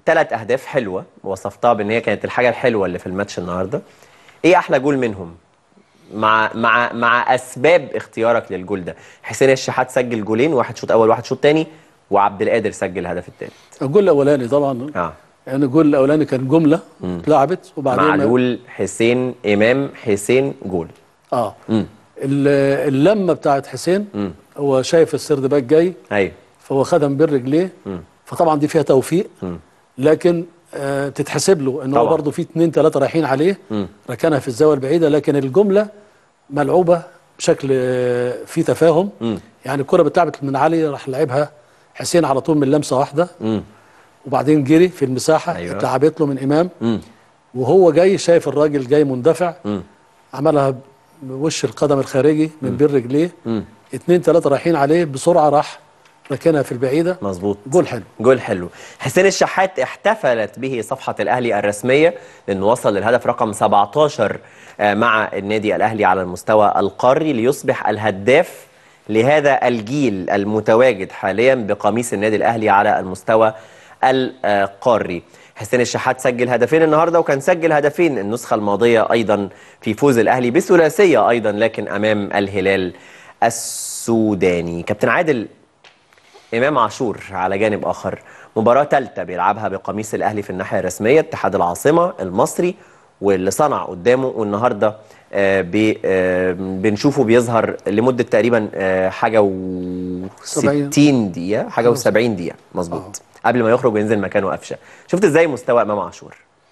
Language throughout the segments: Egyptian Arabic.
ثلاث اهداف حلوه وصفتها بان هي كانت الحاجه الحلوه اللي في الماتش النهارده ايه احلى جول منهم مع مع مع اسباب اختيارك للجول ده حسين الشحات سجل جولين واحد شوط اول واحد شوط تاني وعبد القادر سجل الهدف الثالث الجول الاولاني طبعا اه يعني الجول الاولاني كان جمله اتلعبت وبعدين معلول حسين امام حسين جول اه امم ال- اللمه بتاعت حسين مم. هو شايف السرد باك جاي ايوه فهو خدها من بين رجليه مم. فطبعا دي فيها توفيق مم. لكن آه تتحسب له ان هو طبعا. برضه في اثنين ثلاثه رايحين عليه مم. ركنها في الزاويه البعيده لكن الجمله ملعوبه بشكل آه في تفاهم مم. يعني الكره بتلعبت من علي راح لعبها حسين على طول من لمسه واحده مم. وبعدين جري في المساحه أيوة. اتلعبت له من امام مم. وهو جاي شايف الراجل جاي مندفع مم. عملها بوش القدم الخارجي من بين رجليه مم. اتنين تلاته رايحين عليه بسرعه راح ركنها في البعيده مظبوط جول حلو جول حلو حسين الشحات احتفلت به صفحة الأهلي الرسمية لأنه وصل للهدف رقم 17 آه، مع النادي الأهلي على المستوى القاري ليصبح الهداف لهذا الجيل المتواجد حاليا بقميص النادي الأهلي على المستوى القاري حسين الشحات سجل هدفين النهارده وكان سجل هدفين النسخة الماضية أيضا في فوز الأهلي بثلاثية أيضا لكن أمام الهلال السوداني كابتن عادل امام عاشور على جانب اخر مباراه ثالثه بيلعبها بقميص الاهلي في الناحيه الرسميه اتحاد العاصمه المصري واللي صنع قدامه والنهارده آه بي آه بنشوفه بيظهر لمده تقريبا آه حاجه و سبعين. 60 دقيقه حاجه و70 دقيقه مظبوط قبل ما يخرج وينزل مكانه قفشه شفت ازاي مستوى امام عاشور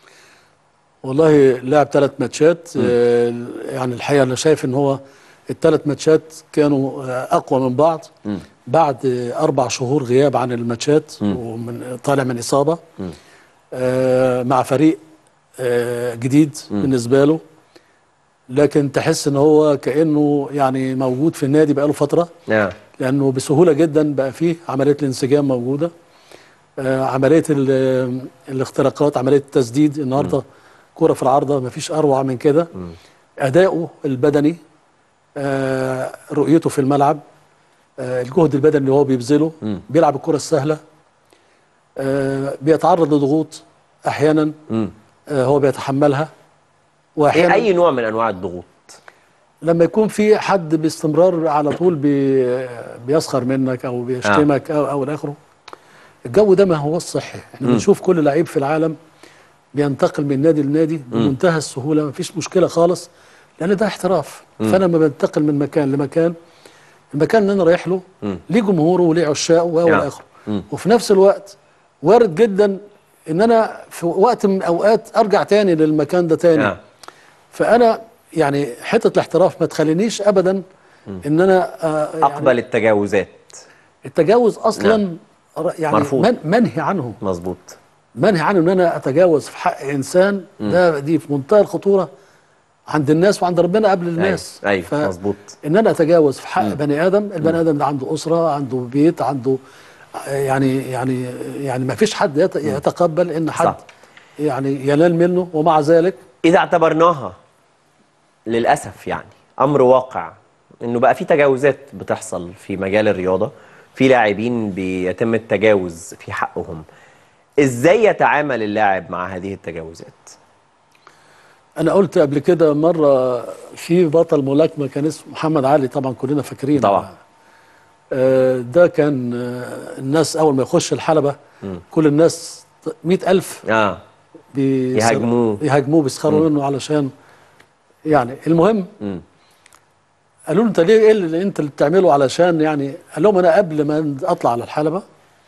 والله لعب ثلاث ماتشات آه، يعني الحقيقه انا شايف ان هو الثلاث ماتشات كانوا آه، اقوى من بعض بعد آه، اربع شهور غياب عن الماتشات ومن طالع من اصابه آه، مع فريق آه، جديد بالنسبه له لكن تحس ان هو كانه يعني موجود في النادي بقاله فتره نعم لانه بسهوله جدا بقى فيه عمليه الانسجام موجوده آه عمليه ال- الاختراقات عمليه التسديد النهارده كوره في العارضه ما فيش اروع من كده اداؤه البدني آه رؤيته في الملعب آه الجهد البدني اللي هو بيبذله بيلعب الكره السهله آه بيتعرض لضغوط احيانا مم. آه هو بيتحملها ايه واحيانا اي نوع من انواع الضغوط لما يكون في حد باستمرار على طول بي بيسخر منك او بيشتمك او او الى اخره الجو ده ما هو الصحي احنا بنشوف كل لعيب في العالم بينتقل من نادي لنادي بمنتهى السهوله ما فيش مشكله خالص لان ده احتراف فانا لما بنتقل من مكان لمكان المكان اللي انا رايح له ليه جمهوره وليه عشاقه و نعم. الى اخره وفي نفس الوقت وارد جدا ان انا في وقت من الاوقات ارجع تاني للمكان ده تاني نعم. فانا يعني حته الاحتراف ما تخلينيش ابدا ان انا آه يعني اقبل التجاوزات التجاوز اصلا نعم. ر- يعني مرفوض. من منهي عنه مظبوط منهي عنه ان انا اتجاوز في حق انسان ده دي في منتهى الخطوره عند الناس وعند ربنا قبل الناس أيوة، ف- مظبوط. ان انا اتجاوز في حق بني ادم البني ادم ده عنده اسره عنده بيت عنده يعني يعني يعني ما فيش حد يت- يتقبل ان حد صح. يعني ينال منه ومع ذلك إذا اعتبرناها للأسف يعني أمر واقع إنه بقى في تجاوزات بتحصل في مجال الرياضة في لاعبين بيتم التجاوز في حقهم إزاي يتعامل اللاعب مع هذه التجاوزات؟ انا قلت قبل كده مره في بطل ملاكمه كان اسمه محمد علي طبعا كلنا فاكرين طبعا. آه، ده كان آه، الناس اول ما يخش الحلبه كل الناس مئة ألف آه بيسر- يهاجموه. يهاجموه بيسخروا منه علشان يعني المهم مم. قالوا له انت ليه ايه اللي انت اللي بتعمله علشان يعني قال لهم انا قبل ما اطلع على الحلبه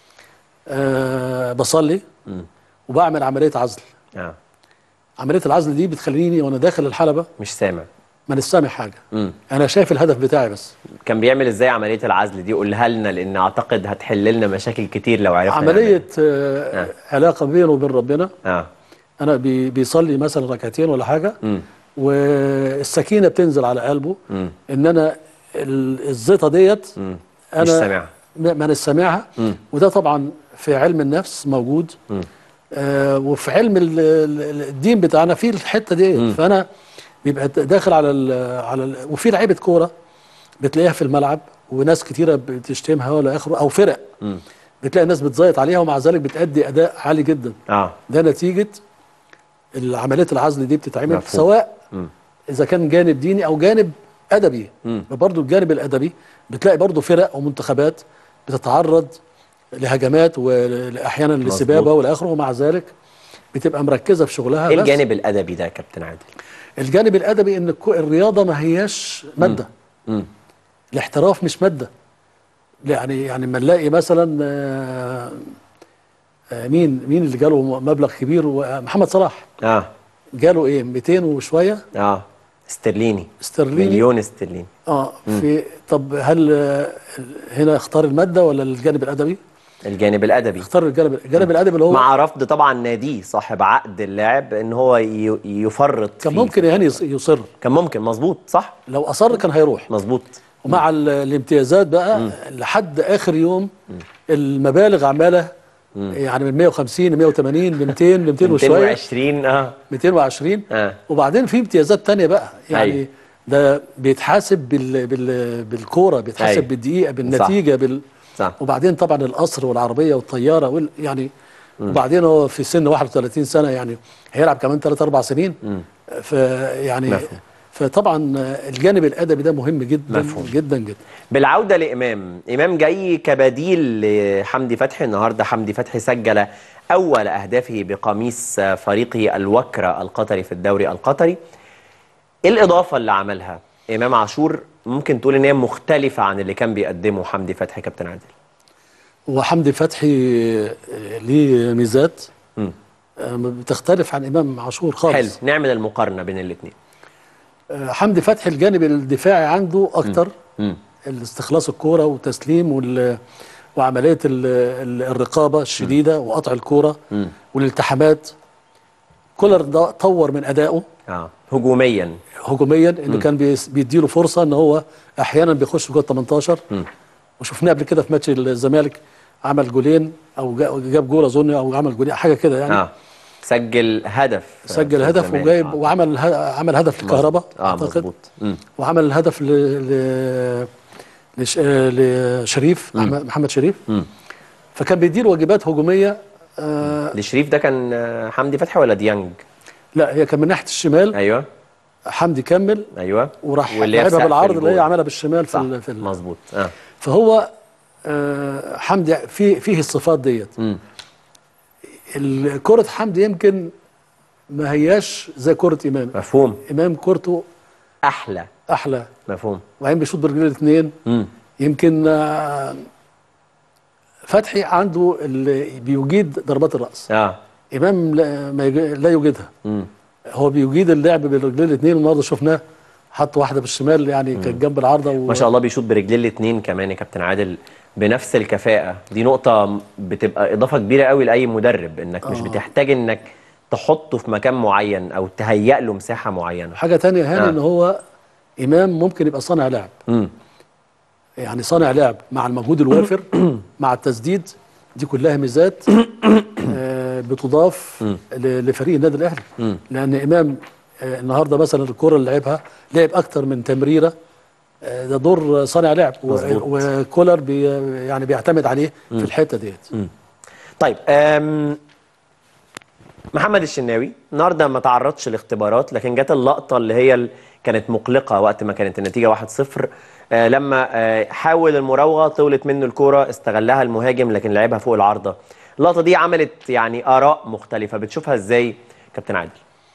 أه بصلي وبعمل عمليه عزل آه عمليه العزل دي بتخليني وانا داخل الحلبه مش سامع ما نش سامع حاجه مم. انا شايف الهدف بتاعي بس كان بيعمل إزاي عملية العزل دي قولها لنا لأن أعتقد هتحل لنا مشاكل كتير لو عرفنا عمليه آه علاقه بينه وبين ربنا نعملها. آه انا بي بيصلي مثلا ركعتين ولا حاجه مم. والسكينه بتنزل على قلبه مم. ان انا ال- الزيطه ديت مم. انا مش سامعها. ما ما انا سامعها وده طبعا في علم النفس موجود آه وفي علم ال- ال- الدين بتاعنا في الحته دي فانا بيبقى داخل على ال على ال وفي لعيبه كوره بتلاقيها في الملعب وناس كتيره بتشتمها ولا اخره او فرق بتلاقي الناس بتزيط عليها ومع ذلك بتأدي اداء عالي جدا اه ده نتيجه العمليات العزل دي بتتعمل مفهوم. سواء مم. اذا كان جانب ديني او جانب ادبي مم. برضه الجانب الادبي بتلاقي برضه فرق ومنتخبات بتتعرض لهجمات واحيانا لسبابه والى اخره ومع ذلك بتبقى مركزه في شغلها ايه بس الجانب الادبي ده يا كابتن عادل الجانب الادبي ان الكو- الرياضه ما هياش ماده مم. الاحتراف مش ماده يعني يعني لما نلاقي مثلا آه، آه، مين مين اللي جاله مبلغ كبير محمد صلاح اه جاله ايه 200 وشويه اه استرليني استرليني مليون استرليني اه في طب هل آه، هنا اختار الماده ولا الجانب الادبي؟ الجانب الادبي اختار الجانب الجانب الادبي اللي هو مع رفض طبعا ناديه صاحب عقد اللاعب ان هو ي- يفرط كان فيه. ممكن يعني يص- يصر كان ممكن مظبوط صح لو اصر كان هيروح مظبوط ومع ال- الامتيازات بقى لحد اخر يوم المبالغ عماله يعني من 150 ل 180 ل 200 ل 200 وشويه 220 اه 220 اه وبعدين في امتيازات تانية بقى يعني أيوة. ده بيتحاسب بال بال بالكوره بيتحاسب أيوة. بالدقيقه بالنتيجه بال صح وبعدين طبعا القصر والعربيه والطياره وال يعني وبعدين هو في سن 31 سنه يعني هيلعب كمان 3 4 سنين فيعني مفهوم. فطبعا الجانب الادبي ده مهم جدا مفهوم. جدا جدا بالعودة لإمام إمام جاي كبديل لحمدي فتحي النهاردة حمدي فتحي سجل أول أهدافه بقميص فريقه الوكرة القطري في الدوري القطري إيه الإضافة اللي عملها إمام عاشور ممكن تقول إن هي مختلفة عن اللي كان بيقدمه حمدي فتحي كابتن عادل وحمدي فتحي ليه ميزات مم. آه، بتختلف عن امام عاشور خالص حلو نعمل المقارنة بين الاثنين آه، حمدي فتحي الجانب الدفاعي عنده اكتر الاستخلاص الكوره وتسليم وال وعمليه ال- ال- الرقابه الشديده وقطع الكوره والالتحامات كولر ده طور من ادائه آه هجوميا هجوميا انه كان بيس- بيديله فرصه ان هو احيانا بيخش جوه ال 18 وشفناه قبل كده في ماتش الزمالك عمل جولين او جا- جاب جول اظن او عمل جولين حاجه كده يعني آه سجل هدف سجل في هدف الزمالك. وجايب آه. وعمل ه- عمل هدف لكهرباء اه مظبوط مم. وعمل الهدف ل... ل... لش... آه، لشريف أحمد- محمد شريف مم. فكان بيدير واجبات هجوميه آه لشريف ده كان آه، حمدي فتحي ولا ديانج لا هي كان من ناحيه الشمال ايوه حمدي كمل ايوه وراح واللي هي في لعبها سقف بالعرض اللي هي الجول. عملها بالشمال في صح ال... في ال... مظبوط اه فهو آه حمدي في فيه الصفات ديت مم. ال- كرة حمدي يمكن ما هياش زي كرة إمام مفهوم إمام كورته احلى أحلى مفهوم وبعدين بيشوط برجليه الاثنين مم. يمكن آه، فتحي عنده اللي بيجيد ضربات الرأس اه إمام لا, ما يج- لا يوجدها مم. هو بيجيد اللعب بالرجلين الاثنين النهارده شفناه حط واحده بالشمال يعني كانت جنب العارضه و... ما شاء الله بيشوط برجليه الاثنين كمان يا كابتن عادل بنفس الكفاءة دي نقطة بتبقى إضافة كبيرة قوي لأي مدرب إنك مش آه. بتحتاج إنك تحطه في مكان معين أو تهيأ له مساحة معينة حاجه تانية هاني آه. ان هو امام ممكن يبقى صانع لعب مم. يعني صانع لعب مع المجهود الوافر مع التسديد دي كلها ميزات آه، بتضاف ل- لفريق النادي الاهلي لان امام آه، النهارده مثلا الكره اللي لعبها لعب اكتر من تمريره آه، ده دور صانع لعب و- مظبوط. وكولر بي يعني بيعتمد عليه في الحته ديت طيب أم محمد الشناوي النهارده ما تعرضش لاختبارات لكن جت اللقطه اللي هي ال- كانت مقلقه وقت ما كانت النتيجه 1-0 آه لما آه حاول المراوغه طولت منه الكوره استغلها المهاجم لكن لعبها فوق العارضه اللقطه دي عملت يعني اراء مختلفه بتشوفها ازاي كابتن عادل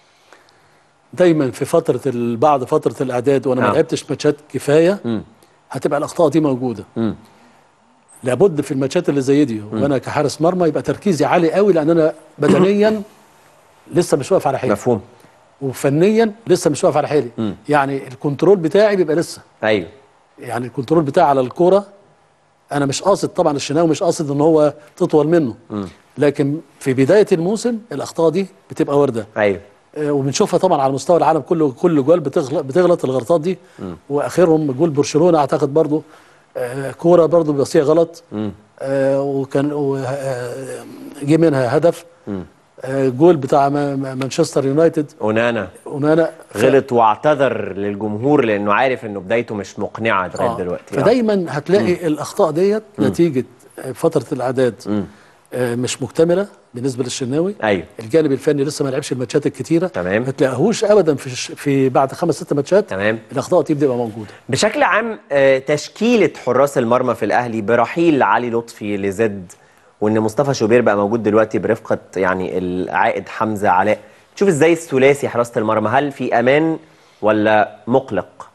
دايما في فتره ال- بعد فتره الاعداد وانا ما آه. لعبتش ماتشات كفايه مم. هتبقى الاخطاء دي موجوده مم. لابد في الماتشات اللي زي دي وانا كحارس مرمى يبقى تركيزي عالي قوي لان انا بدنيا لسه مش واقف على حيلي مفهوم وفنيا لسه مش واقف على حيلي مم. يعني الكنترول بتاعي بيبقى لسه ايوه يعني الكنترول بتاعي على الكوره انا مش قاصد طبعا الشناوي مش قاصد ان هو تطول منه لكن في بدايه الموسم الاخطاء دي بتبقى وارده ايوه آه، وبنشوفها طبعا على مستوى العالم كله كل جوال بتغلط بتغلط الغلطات دي واخرهم جول برشلونه اعتقد برضو آه، كوره برضو بيبقى فيها غلط آه، وكان و- آه، جه منها هدف آه، جول بتاع ما- ما- مانشستر يونايتد اونانا ونانا غلط واعتذر للجمهور لانه عارف انه بدايته مش مقنعه لغايه آه. دلوقتي آه. فدايما هتلاقي الاخطاء ديت نتيجه فتره الاعداد آه، مش مكتمله بالنسبه للشناوي ايوه الجانب الفني لسه ما لعبش الماتشات الكتيره تمام. ما تلاقيهوش ابدا في الش- في بعد خمس ست ماتشات تمام. الاخطاء دي بتبقى موجوده بشكل عام آه، تشكيلة حراس المرمى في الأهلي برحيل علي لطفي لزد وإن مصطفى شوبير بقى موجود دلوقتي برفقة يعني العائد حمزة علاء تشوف إزاي الثلاثي حراسة المرمى هل في أمان ولا مقلق؟